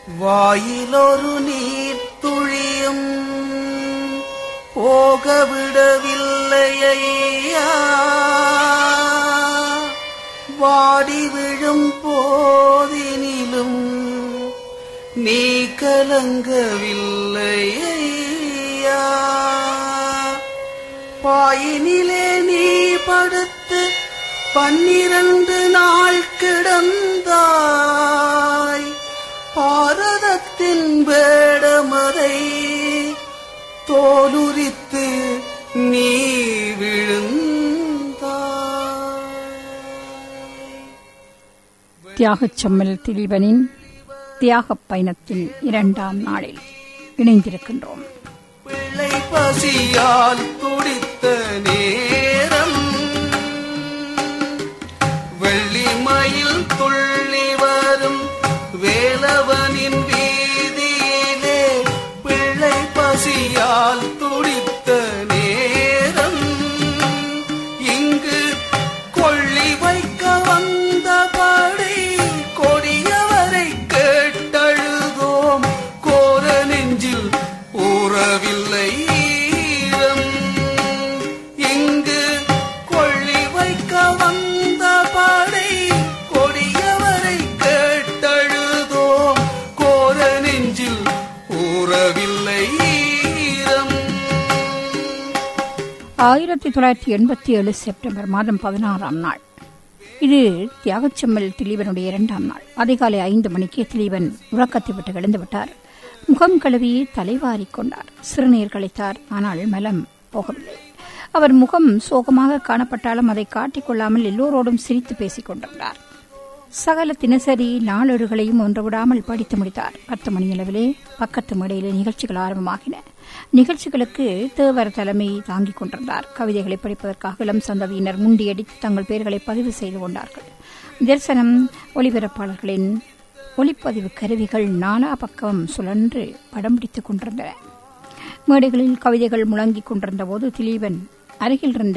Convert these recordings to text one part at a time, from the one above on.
வாயிலொரு நீர்த்துளியும் போக விடவில்லையா வாடி விழும் போதினிலும் நீ கலங்கவில்லையா பாயினிலே நீ படுத்து பன்னிரண்டு நாள் கிடந்தாய் பாரதத்தின் வேடமதை தோலுரித்து நீ விழுந்தாய் தியாகச் செம்மல் திலீபனின் தியாகப் பயணத்தின் இரண்டாம் நாளில் இணைந்திருக்கின்றோம் பிள்ளை பசியால் துடித்த நேரம் வெள்ளிமயில் துள்ளி வரும் வேலவனின் வீதியிலே பிள்ளை பசியால் துடித்த நேரம் இங்கு கொள்ளி வைக்க வந்தபடி கொடியவரை கேட்டழுதோம் கோர நெஞ்சில் ஊறவில்லை ஈரம் இங்கு கொள்ளி வைக்க வந்தபடி கொடியவரை கேட்டழுதோம் கோர நெஞ்சில் ஊறவில்லை ஈரம் ஆயிரத்தி தொள்ளாயிரத்தி எண்பத்தி ஏழு செப்டம்பர் மாதம் பதினாறாம் நாள் இது தியாகச்செம்மல் திலீபனுடைய இரண்டாம் நாள் அதிகாலை ஐந்து மணிக்கு திலீபன் உறக்கத்தை விட்டு எழுந்து விட்டார் முகம் கழுவி தலைவாரிக் கொண்டார் சிறுநீர் கழித்தார் ஆனால் மலம் போகவில்லை அவர் முகம் சோகமாக காணப்பட்டாலும் அதை காட்டிக்கொள்ளாமல் எல்லோரோடும் சிரித்து பேசிக் கொண்டிருந்தார் சகல தினசரி நாளேடுகளையும் ஒன்று விடாமல் படித்து முடித்தார் பத்து மணியளவிலே பக்கத்து மேடையிலே நிகழ்ச்சிகள் ஆரம்பமாகின நிகழ்ச்சிகளுக்கு தேவர் தலைமை தாங்கிக் கொண்டிருந்தார் கவிதைகளை படிப்பதற்காக இளம் சந்ததியினர் முண்டியடித்து தங்கள் பெயர்களை பதிவு செய்து கொண்டார்கள் தரிசனம் ஒளிபரப்பாளர்களின் ஒளிப்பதிவு கருவிகள் நாலா பக்கம் சுழன்று படம் பிடித்துக் கொண்டிருந்தன மேடைகளில் கவிதைகள் முழங்கிக் கொண்டிருந்த போது திலீபன் அருகில் இருந்த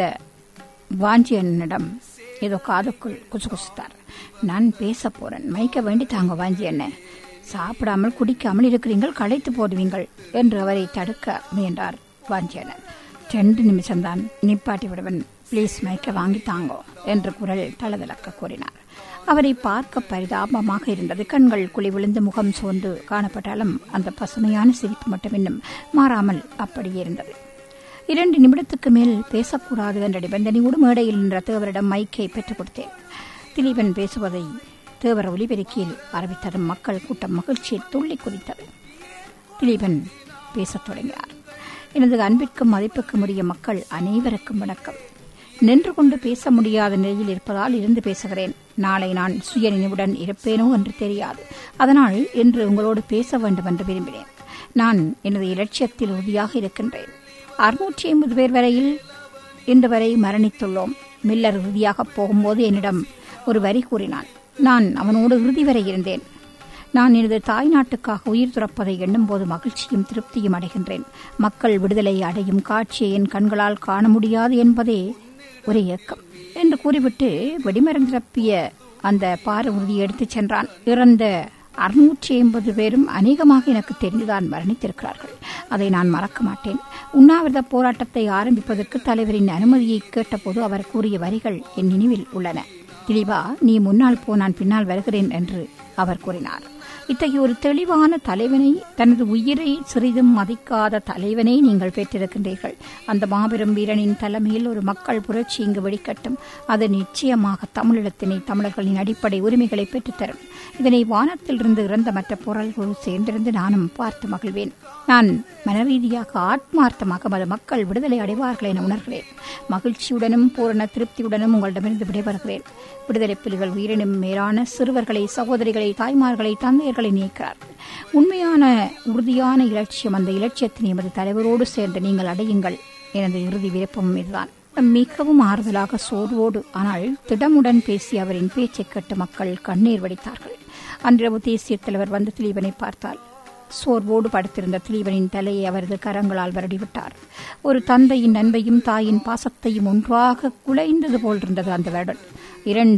வாஞ்சியனிடம் ஏதோ காதுக்குள் குசுகுசுத்தார் நான் பேச போறேன் மயக்க வேண்டி தாங்க வாஞ்சி என்ன சாப்பிடாமல் குடிக்காமல் இருக்கிறீங்கள் களைத்து போடுவீங்கள் என்று அவரை தடுக்க முயன்றார் வாஞ்சியனர் ரெண்டு நிமிஷம்தான் நிப்பாட்டி விடுவன் ப்ளீஸ் மயக்க வாங்கி தாங்கோ என்று குரல் தளதளக்க கூறினார் அவரை பார்க்க பரிதாபமாக இருந்தது கண்கள் குழி விழுந்து முகம் சோர்ந்து காணப்பட்டாலும் அந்த பசுமையான சிரிப்பு மட்டும் இன்னும் மாறாமல் அப்படியே இருந்தது இரண்டு நிமிடத்துக்கு மேல் பேசக்கூடாது என்ற நிபந்தனையோடு மேடையில் நின்ற தேவரிடம் மைக்கை பெற்றுக் கொடுத்தேன் திலீபன் பேசுவதை தேவர ஒலிபெருக்கியில் ஆரம்பித்ததும் மக்கள் கூட்டம் மகிழ்ச்சியில் துள்ளி குதித்தது திலீபன் பேசத் தொடங்கினார் எனது அன்பிற்கும் மதிப்புக்கும் உரிய மக்கள் அனைவருக்கும் வணக்கம் நின்று கொண்டு பேச முடியாத நிலையில் இருப்பதால் இருந்து பேசுகிறேன் நாளை நான் சுய நினைவுடன் இருப்பேனோ என்று தெரியாது அதனால் இன்று உங்களோடு பேச வேண்டும் என்று விரும்பினேன் நான் எனது இலட்சியத்தில் உறுதியாக இருக்கின்றேன் அறுநூற்றி ஐம்பது பேர் வரையில் இன்று வரை மரணித்துள்ளோம் மில்லர் இறுதியாக போகும்போது என்னிடம் ஒரு வரி கூறினான் நான் அவனோடு இறுதி வரை இருந்தேன் நான் எனது தாய் நாட்டுக்காக உயிர் துறப்பதை எண்ணும்போது மகிழ்ச்சியும் திருப்தியும் அடைகின்றேன் மக்கள் விடுதலை அடையும் காட்சியை என் கண்களால் காண முடியாது என்பதே ஒரு இயக்கம் என்று கூறிவிட்டு வெடிமருந்து தப்பிய அந்த பார உறுதியை எடுத்துச் சென்றான் இறந்த அறுநூற்றி ஐம்பது பேரும் அநேகமாக எனக்கு தெரிந்துதான் மரணித்திருக்கிறார்கள் அதை நான் மறக்க மாட்டேன் உண்ணாவிரத போராட்டத்தை ஆரம்பிப்பதற்கு தலைவரின் அனுமதியை கேட்டபோது அவர் கூறிய வரிகள் என் நினைவில் உள்ளன திலீபா நீ முன்னால் போ நான் பின்னால் வருகிறேன் என்று அவர் கூறினார் இத்தகைய ஒரு தெளிவான தலைவனை தனது உயிரை சிறிதும் மதிக்காத தலைவனை நீங்கள் பெற்றிருக்கின்றீர்கள் அந்த மாபெரும் வீரனின் தலைமையில் ஒரு மக்கள் புரட்சி இங்கு வெடிக்கட்டும் அது நிச்சயமாக தமிழீழத்தினை தமிழர்களின் அடிப்படை உரிமைகளை பெற்றுத்தரும் இதனை வானத்திலிருந்து இறந்த மற்ற பொருள்களோடு சேர்ந்திருந்து நானும் பார்த்து மகிழ்வேன் நான் மனரீதியாக ஆத்மார்த்தமாக மது மக்கள் விடுதலை அடைவார்கள் என உணர்கிறேன் மகிழ்ச்சியுடனும் பூரண திருப்தியுடனும் உங்களிடமிருந்து விடைபெறுகிறேன் விடுதலை புலிகள் உயிரினும் மேலான சிறுவர்களை சகோதரிகளை தாய்மார்களை தந்தையர்களை நீக்கிறார்கள் உண்மையான உறுதியான இலட்சியம் அந்த இலட்சியத்தினை எமது தலைவரோடு சேர்ந்து நீங்கள் அடையுங்கள் எனது இறுதி விருப்பம் இதுதான் மிகவும் ஆறுதலாக சோர்வோடு ஆனால் திடமுடன் பேசி அவரின் பேச்சைக் கேட்டு மக்கள் கண்ணீர் வடித்தார்கள் அன்றிரவு தேசிய தலைவர் வந்து திலீபனை பார்த்தால் சோர்வோடு படுத்திருந்த திலீபனின் தலையை அவரது கரங்களால் வருடிவிட்டார் ஒரு தந்தையின் அன்பையும் தாயின் பாசத்தையும் ஒன்றாக குலைந்தது போல் இருந்தது அந்த வருடன் இரண்டு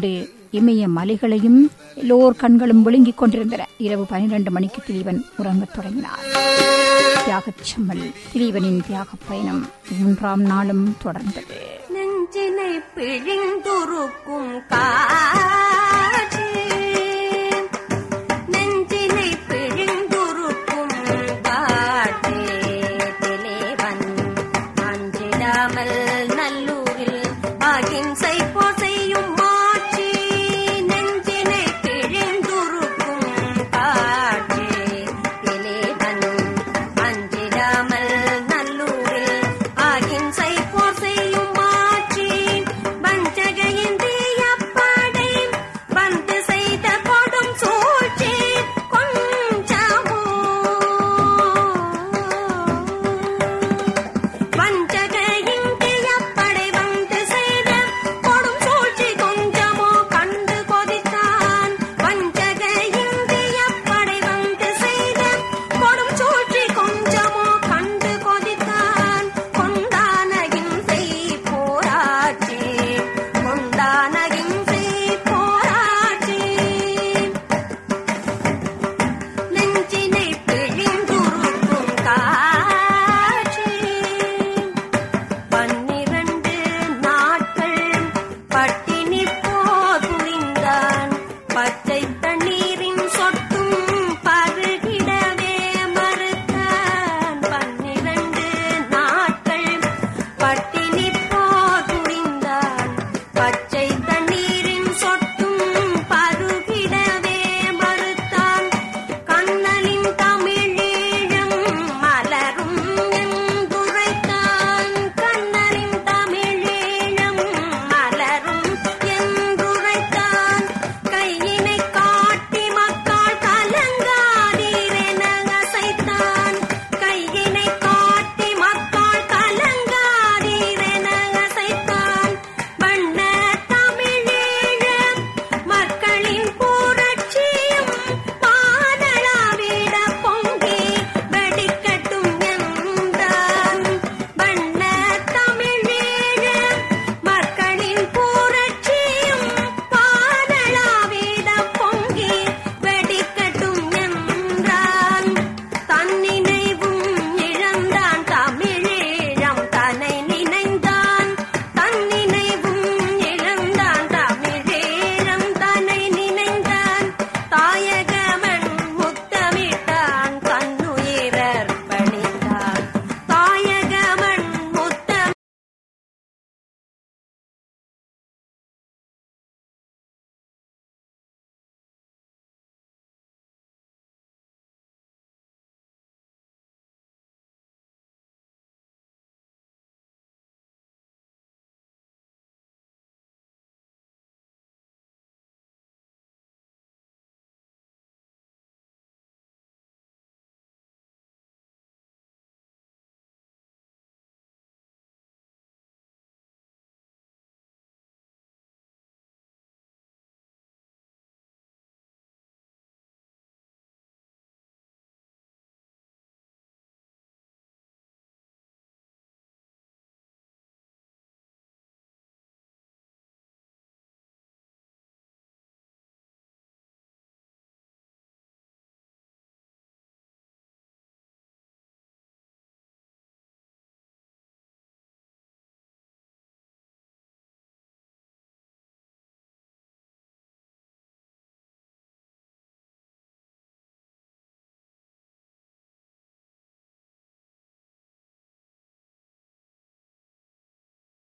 இமய மலைகளையும் எல்லோர் கண்களும் விழுங்கிக் கொண்டிருந்தன இரவு பனிரெண்டு மணிக்கு திலீபன் உறங்கத் தொடங்கினார் தியாகச்சம்மல் திலீபனின் தியாகப் பயணம் மூன்றாம் நாளும் தொடர்ந்தது நெஞ்சினை பிழிந்துருக்கும் காதல்